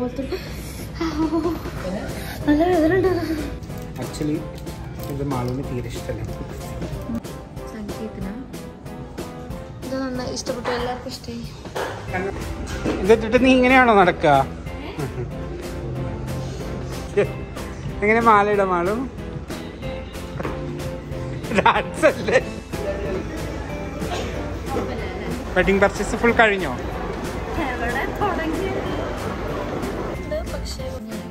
ഇതേപോലത്തെ ഒരു- നല്ല വേദന ഉണ്ട് ആക്ച്വലി ഇത് മാളുവിന് തീരെ ഇഷ്ടമല്ല സംഗീതന ഇത് നന്നായി ഇഷ്ടപ്പെട്ടു എല്ലാവർക്കും ഇഷ്ടമായി ഇതിട്ടിട്ട് നീ ഇങ്ങനെയാണോ നടക്കുക എങ്ങനെ മാലയിട മാളു ഡാൻസ് അല്ലേ വെഡിങ് പർച്ചേസ് ഫുൾ കഴിഞ്ഞോ എവിടെ തുടങ്ങി പക്ഷേ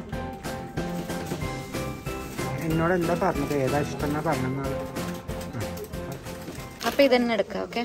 എന്നോട് എന്താ പറഞ്ഞത് ഏതാ ഇഷ്ടം എന്നാ പറഞ്ഞത് അപ്പൊ ഇതന്നെ എടുക്കാം okay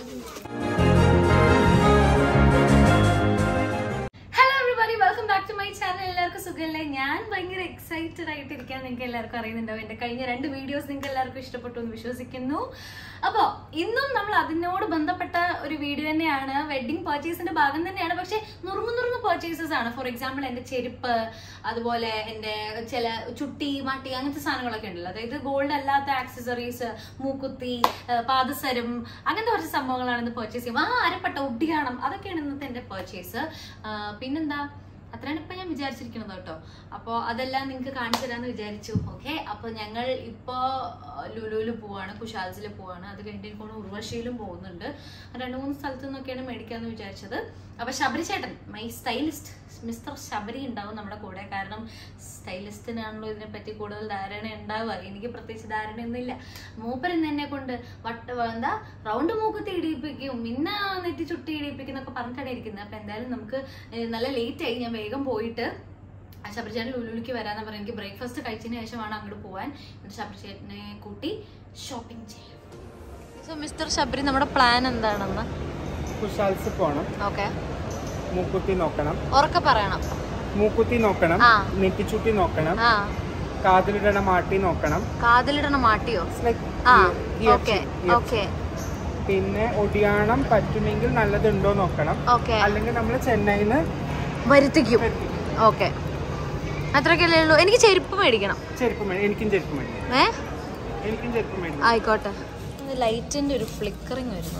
hello everybody welcome back to my channel എല്ലാവർക്കും സുഖമല്ലേ ഞാൻ ഭയങ്കര എക്സൈറ്റഡ് ആയിട്ടിരിക്കാൻ നിങ്ങൾക്ക് എല്ലാവർക്കും അറിയുന്നുണ്ടാവും എന്റെ കഴിഞ്ഞ രണ്ട് വീഡിയോസ് നിങ്ങൾക്ക് എല്ലാവർക്കും ഇഷ്ടപ്പെട്ടു എന്ന് വിശ്വസിക്കുന്നു അപ്പോൾ ഇന്നും നമ്മൾ അതിനോട് ബന്ധപ്പെട്ട ഒരു വീഡിയോ തന്നെയാണ് വെഡിങ് പർച്ചേസിന്റെ ഭാഗം തന്നെയാണ് പക്ഷേ നുറുങ്ങു നുറുങ്ങു പർച്ചേസസ് ആണ് ഫോർ എക്സാമ്പിൾ എൻ്റെ ചെരുപ്പ് അതുപോലെ എൻ്റെ ചില ചുട്ടി മാട്ടി അങ്ങനത്തെ സാധനങ്ങളൊക്കെ ഉണ്ടല്ലോ അതായത് ഗോൾഡ് അല്ലാത്ത ആക്സസറീസ് മൂക്കുത്തി ആ, പാദസരം അങ്ങനത്തെ കുറച്ച് സംഭവങ്ങളാണ് ഇന്ന് പർച്ചേസ് ചെയ്യും ആ അരപ്പട്ട ഒട്ടിയാണം അതൊക്കെയാണ് ഇന്നത്തെ എൻ്റെ പർച്ചേസ് പിന്നെന്താ അത്രയാണ് ഇപ്പൊ ഞാൻ വിചാരിച്ചിരിക്കുന്നത് കേട്ടോ അപ്പോൾ അതെല്ലാം നിങ്ങൾക്ക് കാണിച്ചു തരാന്ന് വിചാരിച്ചു ഓക്കെ അപ്പോൾ ഞങ്ങൾ ഇപ്പോൾ ലുലുവിൽ പോവാണ് കുശാൽസിൽ പോവാണ് അത് കഴിഞ്ഞിട്ട് എനിക്ക് തോന്നുന്നു ഉർവശിയിലും പോകുന്നുണ്ട് രണ്ട് മൂന്ന് സ്ഥലത്തു നിന്നൊക്കെയാണ് മേടിക്കാന്ന് വിചാരിച്ചത് അപ്പോൾ ശബരി ചേട്ടൻ മൈ സ്റ്റൈലിസ്റ്റ് മിസ്റ്റർ ശബരി ഉണ്ടാവും നമ്മുടെ കൂടെ കാരണം സ്റ്റൈലിസ്റ്റിനാണല്ലോ ഇതിനെപ്പറ്റി കൂടുതൽ ധാരണ ഉണ്ടാവുക എനിക്ക് പ്രത്യേകിച്ച് ധാരണയൊന്നുമില്ല മൂപ്പരൻ എന്നെ കൊണ്ട് വട്ട എന്താ റൗണ്ട് മൂക്കുത്തി ഇടിയിപ്പിക്കും പിന്നെ നെറ്റി ചുട്ടി ഇടിയിപ്പിക്കും എന്നൊക്കെ പറഞ്ഞിട്ടാണ് ഇരിക്കുന്നത് അപ്പൊ എന്തായാലും നമുക്ക് ഏഹ്, നല്ല ലേറ്റ് ആയി ഞാൻ വേഗം പോയിട്ട് ആ ശബരിചേട്ടൻ ലുലുലിക്ക് വരാന്ന് പറഞ്ഞ എനിക്ക് ബ്രേക്ക്ഫാസ്റ്റ് കഴിച്ചതിന് ശേഷമാണ് അങ്ങോട്ട് പോവാൻ എന്നിട്ട് ശബരിചേട്ടനെ കൂട്ടി ഷോപ്പിംഗ് ചെയ്യാം സോ മിസ്റ്റർ ശബരി നമ്മുടെ പ്ലാൻ എന്താണെന്ന് കുശാൽസ് പോണം ഓക്കെ മൂക്കുത്തി നോക്കണം ഉറക്കെ പറയണം മൂക്കുത്തി നോക്കണം ആ. നെറ്റിച്ചുട്ടി നോക്കണം ആ കാതിലിടണ മാട്ടി നോക്കണം കാതിലിടണ മാട്ടിയോ It's like ആ ear- ear okay cheek, ear okay cheek. പിന്നെ ഒടിയാണം പറ്റുമെങ്കിൽ നല്ലതുണ്ടോ നോക്കണം ഓക്കെ അല്ലെങ്കിൽ നമ്മൾ ചെന്നൈന്ന് വരുത്തിക്കും ഓക്കെ അത്രയൊക്കെയല്ലേ ഉള്ളൂ എനിക്ക് ചെരുപ്പ് മേടിക്കണം ചെരുപ്പ് മേടി എനിക്കും ചെരുപ്പ് മേടിക്കും ഏ എനിക്കും ചെരുപ്പ് മേടിക്കും ആയിക്കോട്ടെ ലൈറ്റിന്റെ ഒരു ഫ്ലിക്കറിങ് വരുന്നു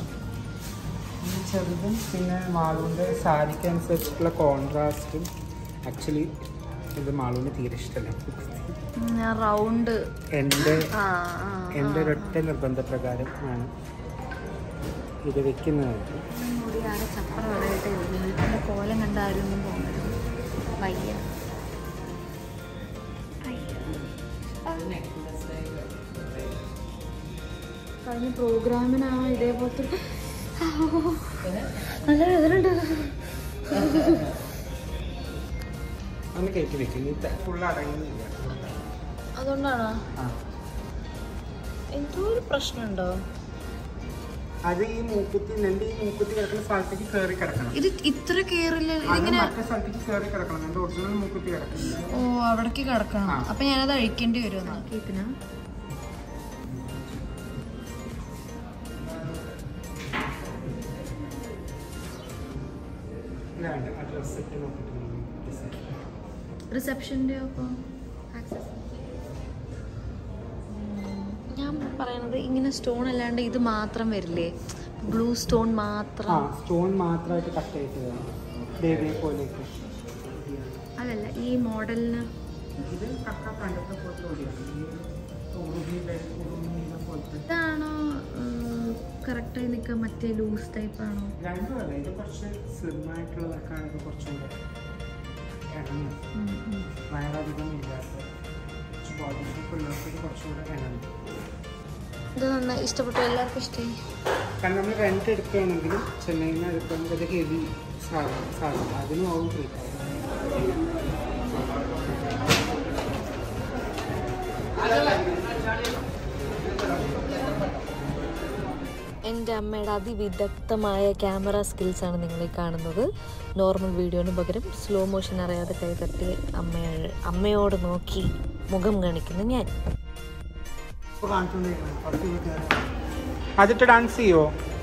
ഈ ചെറുതും പിന്നെ മാളുവിൻ്റെ സാരിക്ക് അനുസരിച്ചിട്ടുള്ള കോൺട്രാസ്റ്റും ആക്ച്വലി ഇത് മാളുവിന് തീരെ ഇഷ്ടമല്ല ഞാൻ റൗണ്ട് എൻ്റെ ആ ആ എൻ്റെ ഒരൊറ്റ നിർബന്ധപ്രകാരം ആണ് ഇത് വെക്കുന്നത് മുടി ആകെ ചപ്പറ വളരട്ടെ വീട്ടിന്റെ കോലം കണ്ട ആരും ഒന്നും പോകരുത് വയ്യ കഴിഞ്ഞ പ്രോഗ്രാമിനാ ഇതേപോലത്തെ ഒരു- നല്ല വേദന ഉണ്ട് ഒന്ന് കയറ്റി വെക്കും ഇത് ഫുള്ള് അടങ്ങുന്നില്ല അതുകൊണ്ടാണോ ആ എന്തോ ഒരു പ്രശ്നമുണ്ടോ അത് ഈ മൂക്കുത്തി എൻ്റെ ഈ മൂക്കുത്തി കിടക്കുന്ന സ്ഥലത്തേക്ക് കയറി കിടക്കണം ഇത് ഇത്ര കേറില്ല അത് ഇങ്ങനെ മറ്റേ സ്ഥലത്തേക്ക് കയറി കിടക്കണം എൻ്റെ ഒറിജിനൽ മൂക്കുത്തി കിടക്കുന്നത് ഓ അവിടേക്ക് കിടക്കണം ആ. അപ്പൊ ഞാനത് അഴിക്കേണ്ടി വരും ഇതിനാ ഇതാണ് ആ ഡ്രസ്സൊക്കെ നോക്കിയിട്ട് ഡിസൈൻ റിസപ്ഷൻ്റെ അപ്പോൾ ആക്സസ് ഞാൻ പറയണത് ഇങ്ങനെ സ്റ്റോൺ അല്ലാണ്ട് ഇത് മാത്രം വരില്ലേ ബ്ലൂ സ്റ്റോൺ ആ മാത്രം സ്റ്റോൺ മാത്രമായിട്ട് കട്ട് ചെയ്തതാണ് ദേവിയെ പോലെയൊക്കെ അതല്ല ഈ മോഡലിന് ഇത് കക്ക കണ്ടത്തെ പോലത്തെ ഓടിയാണ് ഈ ഉറുമിയിലെ ഉറുമിയിലെ പോലത്തെ ഇതാണോ കറക്റ്റായി നിൽക്കുക മറ്റേ ലൂസ് ടൈപ്പ് ആണോ രണ്ടും അല്ല ഇത് കുറച്ച് സ്ലിം ആയിട്ടുള്ളതൊക്കെയാണ് ഇത് കുറച്ചും കൂടെ ഇണങ്ങും ഉം, ഉം. വയറധികം ഇല്ലാത്ത കുറച്ച് ബോഡി ഷേപ്പ് ഉള്ളവർക്ക് ഇത് കുറച്ചും കൂടെ ഇണങ്ങും ഇത് നന്നായി ഇഷ്ടപ്പെട്ടു എല്ലാവർക്കും ഇഷ്ടമായി കാരണം നമ്മൾ റെന്റ് എടുക്കുകയാണെങ്കിലും ചെന്നൈയിൽ നിന്ന് എടുക്കുമ്പോൾ ഇത് ഹെവി സാധനം സാധനം അതിനും ആവും ഫ്രീ എൻ്റെ അമ്മയുടെ അതിവിദഗ്ധമായ ക്യാമറ സ്കിൽസാണ് നിങ്ങൾ ഈ കാണുന്നത് നോർമൽ വീഡിയോന് പകരം സ്ലോ മോഷൻ അറിയാതെ കൈതട്ടി അമ്മയെ അമ്മയോട് നോക്കി മുഖം കാണിക്കുന്നു ഞാൻ അതിട്ട് ഡാൻസ് ചെയ്യോ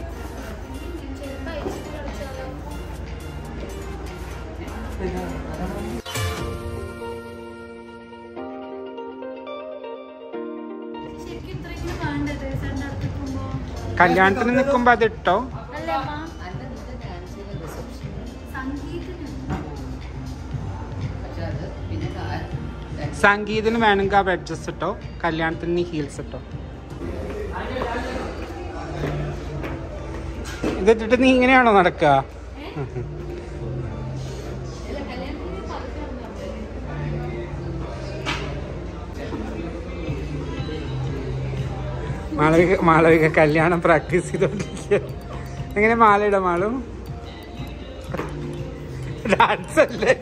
ശരിക്കും ഇത്രയെങ്കിലും വേണ്ടത് സാറിൻ്റെ അടുത്തേക്ക് പോകുമ്പോൾ കല്യാണത്തിന് നിൽക്കുമ്പോൾ അതിട്ടോ അല്ലേ അമ്മ സംഗീതത്തിന് സംഗീതത്തിന് വേണമെങ്കിൽ ആ വെഡ്ജസ് ഇട്ടോ കല്യാണത്തിന് നീ ഹീൽസ് ഇട്ടോ ഇതിട്ടിട്ട് നീ ഇങ്ങനെയാണോ നടക്കുക മാളവിക മാളവിക കല്യാണം പ്രാക്ടീസ് ചെയ്തോണ്ടിരിക്കുക എങ്ങനെ മാലയിട മാളു ഡാൻസ് അല്ലേ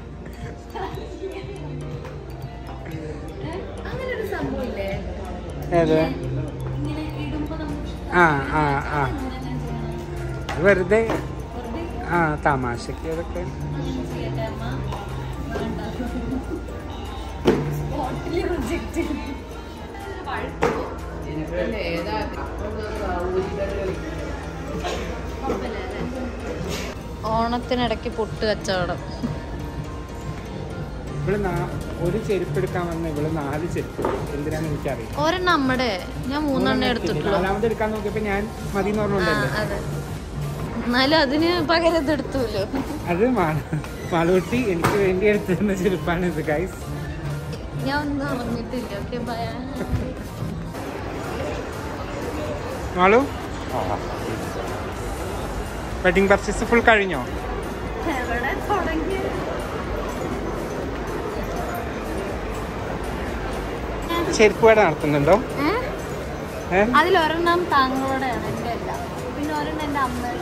അങ്ങനെ ഒരു സംഭവം ഇല്ലേ ഏത് ഇങ്ങനെ ഇടുമ്പോ നമുക്ക് ആ ആ ആ വെറുതെ വെറുതെ ആ തമാശക്ക് അതൊക്കെ അതൊന്നും ചെയ്യട്ടെ അമ്മ വേണ്ട സ്പോട്ടിൽ റിജക്റ്റ് വഴക്കോ കുഴപ്പമില്ല അല്ലേ ഓണത്തിനിടയ്ക്ക് പൊട്ട് കച്ചവടം ഇവള് നാ- ഒരു ചെരുപ്പ് എടുക്കാൻ വന്ന ഇവള് നാല് ചെരുപ്പ് എടുത്തു. എന്തിനാന്ന് എനിക്കറിയാം ഒരെണ്ണം നമ്മുടെ ഞാൻ മൂന്നെണ്ണം എടുത്തിട്ടുള്ളൂ നാലാമത് എടുക്കാൻ നോക്കിയപ്പോ ഞാൻ മതി എന്ന് ആ പറഞ്ഞോണ്ടല്ലേ അതെ എന്നാലും അതിന് പകരം ഇത് എടുത്തുല്ലോ അത് മാ- മാളൂട്ടി എനിക്ക് വേണ്ടി എടുത്തിരുന്ന ചെരുപ്പാണ് ഇത് ഗൈസ് ഞാൻ ഒന്നും അറിഞ്ഞിട്ടില്ല okay bye Malu wedding purchase full കഴിഞ്ഞോ എവിടെ തുടങ്ങി ചെരുപ്പ് കട നടത്തുന്നുണ്ടോ ഏ അതിലൊരെണ്ണം താങ്കളോടെയാണ് എൻ്റെ അല്ല പിന്നെ ഒരെണ്ണം എൻ്റെ അമ്മയുടെ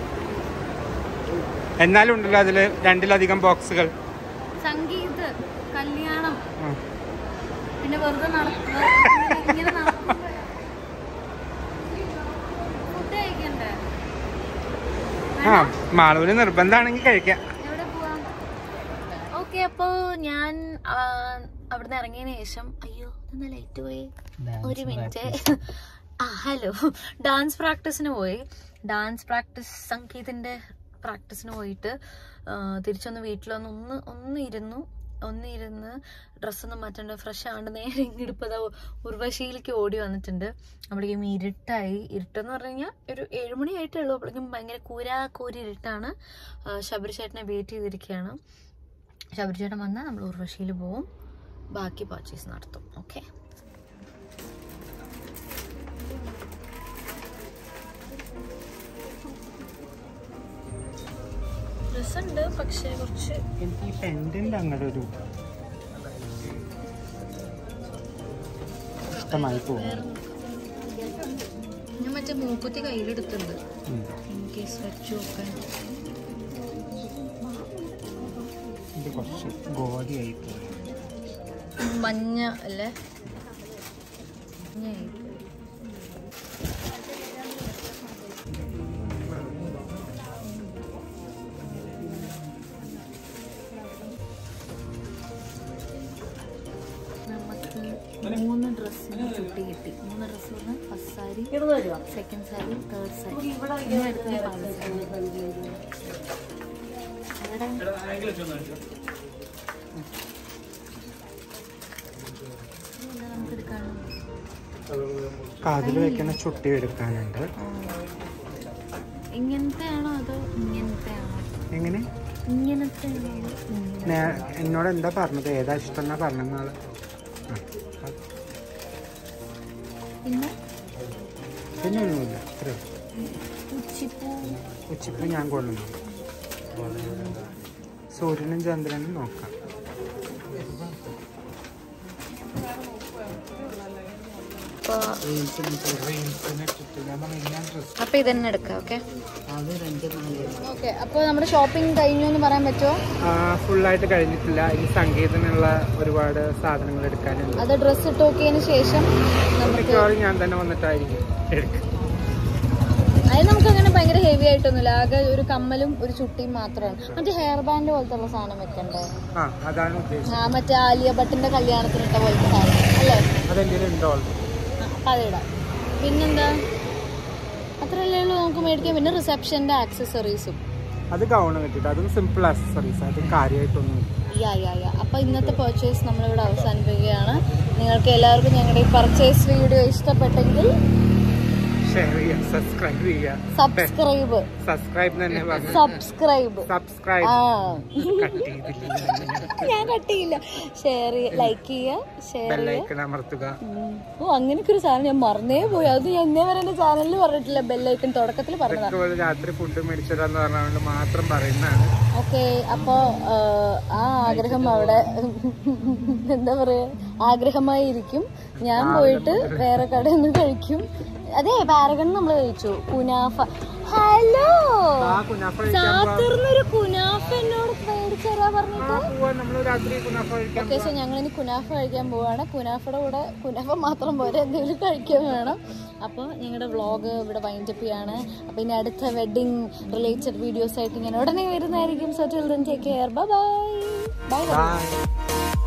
എന്നാലും ഉണ്ടല്ലോ അതില് രണ്ടിലധികം ബോക്സുകൾ സംഗീത് കല്യാണം ആ. പിന്നെ വെറുതെ നടക്കുക ഇങ്ങനെ നടക്കുമ്പോ ഫുഡ് കഴിക്കണ്ടേ ആ മാളൂന് നിർബന്ധമാണെങ്കിൽ കഴിക്കാം എവിടെ പോവാം ഓക്കെ അപ്പോ ഞാൻ ആ, അവിടുന്ന് ഇറങ്ങിയതിന് ശേഷം അയ്യോ എന്താ ലൈറ്റ് പോയി ഒരു മിനിറ്റ് ആ ഹലോ ഡാൻസ് പ്രാക്ടീസിന് പോയി ഡാൻസ് പ്രാക്ടീസ് സംഗീതിന്റെ പ്രാക്ടീസിന് പോയിട്ട് ആ, തിരിച്ചൊന്ന് വീട്ടിലൊന്ന് ഒന്ന് ഒന്ന് ഇരുന്നു ഒന്ന് ഇരുന്ന് ഡ്രസ്സൊന്നും മാറ്റണ്ട ഫ്രഷ് ആണ്ട് നേരെ ഇങ്ങിടിപ്പോ ഉർവശിയിലേക്ക് ഓടി വന്നിട്ടുണ്ട് അവിടേക്കും ഇരുട്ടായി ഇരുട്ടെന്ന് പറഞ്ഞു കഴിഞ്ഞാൽ ഒരു ഏഴുമണി ആയിട്ടേ ഉള്ളൂ അപ്പോഴേക്കും ഭയങ്കര കൂരാ കൂരി ഇരുട്ടാണ് ആ, ശബരി ചേട്ടനെ വെയിറ്റ് ചെയ്തിരിക്കുകയാണ് ശബരി ചേട്ടൻ വന്നാൽ നമ്മൾ ഉർവശിയിൽ പോവും ബാക്കി പർച്ചേസ് നടത്തും ഓക്കെ രസമുണ്ട് പക്ഷേ കുറച്ച് എനിക്ക് ഈ പെൻഡന്റ് അങ്ങോട്ട് ഒരു ഇഷ്ടമായി പോകും ഞാൻ മറ്റേ മൂക്കുത്തി കയ്യിലെടുത്തിട്ടുണ്ട് ഉം. ഇൻ കേസ് വെച്ചു നോക്കാൻ ഇത് കുറച്ച് ഗോതിയായി പോയി മഞ്ഞ അല്ലേ മഞ്ഞയായി പോയി. നമുക്ക് മൂന്ന് ഡ്രസ്സിന് കുട്ടി കിട്ടി മൂന്ന് ഡ്രസ്സ് പറഞ്ഞാൽ first sari second sari third sari ഇങ്ങനെ എടുക്കുന്ന പാല സാരി എവിടെ ഇതെന്താ നമുക്ക് എടുക്കാനോ കാതിൽ വെക്കുന്ന ചുട്ടി എടുക്കാനുണ്ട് ഇങ്ങനത്തെ ആണോ അതോ ഇങ്ങനത്തെ ആണോ എങ്ങനെ ഇങ്ങനത്തെ ആണോ അതോ ഇങ്ങനത്തെ നേ- എന്നോട് എന്താ പറഞ്ഞത് ഏതാ ഇഷ്ടം എന്നാ പറഞ്ഞാള് പിന്നെ പിന്നെ ഒന്നുമില്ല ഇത്രേ ഉച്ചിപ്പൂ ഉച്ചയ്ക്ക് ഞാൻ കൊള്ളുന്നു സൂര്യനും ചന്ദ്രനും നോക്കാം അപ്പൊ ഇതന്നെ എടുക്കാം ഓക്കെ ഓക്കെ അപ്പൊ നമ്മുടെ ഷോപ്പിംഗ് കഴിഞ്ഞു എന്ന് പറയാൻ പറ്റുമോ ഫുള്ളായിട്ട് കഴിഞ്ഞിട്ടില്ല ഇനി സംഗീതത്തിനുള്ള ഒരുപാട് സാധനങ്ങൾ എടുക്കാനുണ്ട് അത് ഡ്രസ്സ് ഇട്ട് നോക്കിയതിന് ശേഷം നമുക്ക് മിക്കവാറും ഞാൻ തന്നെ വന്നിട്ടായിരിക്കും എടുക്കുക അതിൽ നമുക്ക് അങ്ങനെ ഭയങ്കര ഹെവി ആയിട്ടൊന്നുമില്ല ആകെ ഒരു കമ്മലും ഒരു ചുട്ടിയും മാത്രമാണ് മറ്റേ ഹെയർ ബാൻഡ് പോലത്തെ ഉള്ള സാധനം വെക്കണ്ടേ ആ അതാണ് ഉദ്ദേശിച്ചത് ആ മറ്റേ ആലിയ ഭട്ടിന്റെ കല്യാണത്തിന് ഇട്ട പോലത്തെ സാധനം അല്ലേ അതെന്റെ ഉണ്ടോ ആ, അപ്പൊ അതിടാം പിന്നെന്താ അത്രയല്ലേ ഉള്ളൂ നമുക്ക് മേടിക്കാൻ പിന്നെ റിസപ്ഷന്റെ ആക്സസറീസും അത് ഗൗണ് കിട്ടിയിട്ട് അതും സിമ്പിൾ ആക്സസറീസ് അത് കാര്യമായിട്ടൊന്നും യാ യാ യാ അപ്പോൾ ഇന്നത്തെ പർച്ചേസ് നമ്മളിവിടെ അവസാനിപ്പിക്കുകയാണ് നിങ്ങൾക്ക് എല്ലാവർക്കും ഞങ്ങളുടെ ഈ പർച്ചേസ് വീഡിയോ ഇഷ്ടപ്പെട്ടെങ്കിൽ ഷെയർ ചെയ്യുക സബ്സ്ക്രൈബ് ചെയ്യുക സബ്സ്ക്രൈബ് സബ്സ്ക്രൈബ് തന്നെ പറഞ്ഞു സബ്സ്ക്രൈബ് സബ്സ്ക്രൈബ് ആ കട്ട് ചെയ്തില്ല ഞാൻ കട്ടിയില്ല ഷെയർ ലൈക്ക് ചെയ്യുക ഷെയർ ചെയ്യുക ബെല്ലൈക്കൺ അമർത്തുക ഉം. ഓ അങ്ങനെയൊക്കെ ഒരു സാധനം ഞാൻ മറന്നേ പോയി അത് ഞാൻ എന്നേ വരെ എന്റെ ചാനലിൽ പറഞ്ഞിട്ടില്ല ബെല്ലൈക്കൺ തുടക്കത്തിൽ പറഞ്ഞതാ ഇതുപോലെ രാത്രി ഫുഡ് മേടിച്ചതാന്ന് പറഞ്ഞുകൊണ്ട് മാത്രം പറയുന്നതാണ് ഓക്കെ അപ്പോ ആ, ആ ആഗ്രഹം അവിടെ എന്താ പറയാ ആഗ്രഹമായി ഇരിക്കും ഞാൻ പോയിട്ട് വേറെ കടയിൽ നിന്ന് കഴിക്കും അതെ പാരഗൺ നമ്മൾ കഴിച്ചു കുനാഫ ഹലോ ആ കുനാഫ കഴിക്കാൻ ചാത്തിർന്നൊരു കുനാഫ എന്നോട് മേടിച്ചു തരാ പറഞ്ഞിട്ട് പോവാ നമ്മള് രാത്രി കുനാഫ കഴിക്കാൻ ഓക്കെ സോ ഞങ്ങൾ ഇനി കുനാഫ കഴിക്കാൻ പോവാണ് കുനാഫയുടെ കൂടെ കുനാഫ മാത്രം പോരെ എന്തെങ്കിലും കഴിക്കാൻ വേണം അപ്പോൾ ഞങ്ങളുടെ വ്ളോഗ് ഇവിടെ വൈൻഡപ്പ് ചെയ്യാണ് അപ്പോൾ ഇനി അടുത്ത വെഡിങ് റിലേറ്റഡ് വീഡിയോസ് ആയിട്ട് ഞാൻ ഉടനെ വരുന്നതായിരിക്കും so till then take care bye bye bye by